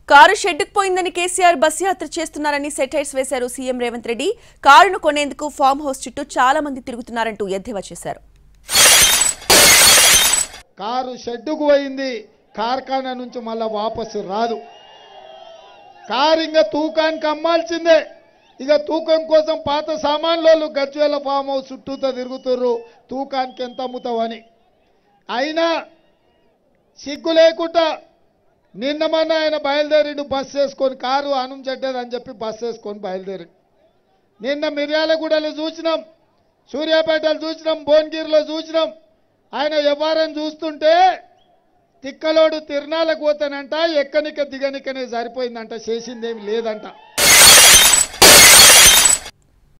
car షెడ్డుకు పోయిందని KCR bus యాత్ర చేస్తున్నారని సెటైర్స్ వేశారు సీఎం రేవంత్ రెడ్డి కారును కొనేందుకు ఫామ్ హౌస్ చుట్టూ చాలా మంది తిరుగుతున్నారంటూ ఎద్దేవా చేశారు కారు షెడ్డుకు పోయింది కార్ఖానా నుంచి మళ్ళా వాపసు రాదు కారు ఇంకా తూకానికి అమ్మాల్సిందే ఇక తూకం కోసం పాత సామాన్లు గజ్వేల ఫామ్ హౌస్ చుట్టూతో తిరుగుతుర్రు తూకానికి ఎంత అమ్ముతావని అయినా సిగ్గు లేకుండా నిన్న మొన్న ఆయన బయలుదేరిండు బస్సు వేసుకొని కారు అనం చెడ్డదని చెప్పి బస్సు వేసుకొని బయలుదేరి నిన్న మిర్యాలగూడలో చూసినాం సూర్యాపేటలో చూసినాం భువనగిరిలో చూసినాం ఆయన వ్యవహారం చూస్తుంటే తిక్కలోడు తిరణాలకు పోతానంట ఎక్కనిక దిగనికనే సరిపోయిందంట చేసిందేమి లేదంట